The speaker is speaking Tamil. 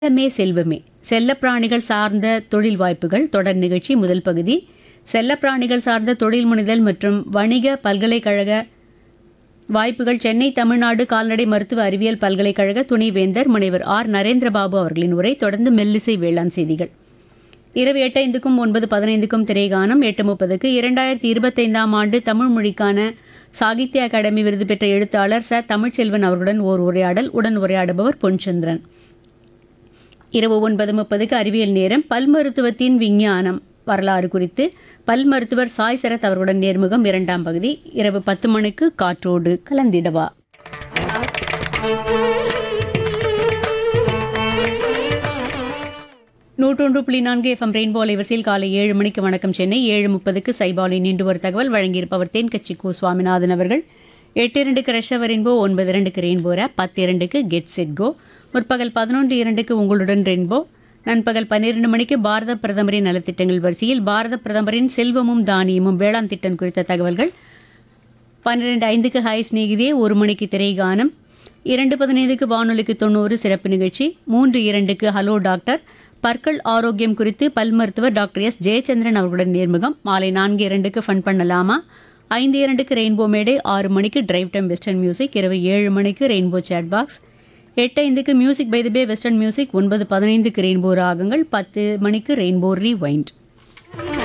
செல்லமே செல்வமே செல்லப்பிராணிகள் சார்ந்த தொழில் வாய்ப்புகள் தொடர் நிகழ்ச்சி முதல் பகுதி செல்லப்பிராணிகள் சார்ந்த தொழில் முனைதல் மற்றும் வணிக பல்கலைக்கழக வாய்ப்புகள் சென்னை தமிழ்நாடு கால்நடை மருத்துவ அறிவியல் பல்கலைக்கழக துணைவேந்தர் முனைவர் ஆர் நரேந்திரபாபு அவர்களின் உரை தொடர்ந்து மெல்லிசை வேளாண் செய்திகள் இரவு எட்டு ஐந்துக்கும் ஒன்பது பதினைந்துக்கும் திரைகானம் எட்டு முப்பதுக்கு இரண்டாயிரத்தி இருபத்தைந்தாம் ஆண்டு தமிழ் மொழிக்கான சாகித்ய அகாடமி விருது பெற்ற எழுத்தாளர் ச தமிழ்ச்செல்வன் அவர்களுடன் ஓர் உரையாடல் உடன் உரையாடுபவர் பொன்சந்திரன் இரவு ஒன்பது முப்பதுக்கு அறிவியல் நேரம் பல் மருத்துவத்தின் விஞ்ஞானம் வரலாறு குறித்து பல் மருத்துவர் சாய் சரத் அவர்களுடன் நேர்முகம் இரண்டாம் பகுதி இரவு பத்து மணிக்கு காற்றோடு கலந்திடவா நூற்றொன்று புள்ளி நான்கு எஃப்எம் ரெயின்போ அலைவரிசையில் காலை ஏழு மணிக்கு வணக்கம் சென்னை ஏழு முப்பதுக்கு சைபாலி நீண்டு ஒரு தகவல் வழங்கியிருப்பவர் தென்கட்சி கு சுவாமிநாதன் அவர்கள் எட்டு இரண்டுக்கு ரஷ்யவ ரெயின்போ ஒன்பது இரண்டுக்கு ரெயின்போ ரேப் பத்து இரண்டுக்கு கெட் செட் கோ முற்பகல் பதினொன்று இரண்டுக்கு உங்களுடன் ரெயின்போ நண்பகல் பன்னிரண்டு மணிக்கு பாரத பிரதமரின் நலத்திட்டங்கள் வரிசையில் பாரத பிரதமரின் செல்வமும் தானியமும் வேளாண் திட்டம் குறித்த தகவல்கள் பன்னிரெண்டு ஐந்துக்கு ஹாய் ஸ்நேகிதே ஒரு மணிக்கு திரைகானம் இரண்டு பதினைந்துக்கு வானொலிக்கு தொண்ணூறு சிறப்பு நிகழ்ச்சி மூன்று இரண்டுக்கு ஹலோ டாக்டர் பற்கள் ஆரோக்கியம் குறித்து பல் மருத்துவர் டாக்டர் எஸ் ஜெயச்சந்திரன் அவர்களுடன் நேர்முகம் மாலை நான்கு இரண்டுக்கு ஃபன் பண்ணலாமா ஐந்து இரண்டுக்கு ரெயின்போ மேடை ஆறு மணிக்கு டிரைவ் டைம் வெஸ்டர்ன் மியூசிக் இரவு ஏழு மணிக்கு ரெயின்போ சேட் பாக்ஸ் எட்டு ஐந்துக்கு music by the bay western music ஒன்பது பதினைந்துக்கு ரெயின்போ ராகங்கள் பத்து மணிக்கு ரெயின்போ ரீவைண்ட்